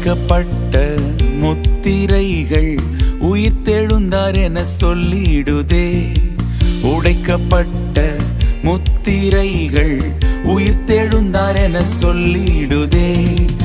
உடைக்கப்பட்ட முத்திரைகள் உயிர்த்தெழுந்தார் என சொல்லிடுதே உடைக்கப்பட்ட முத்திரைகள் உயிர்த்தெழுந்தார் என சொல்லிடுதே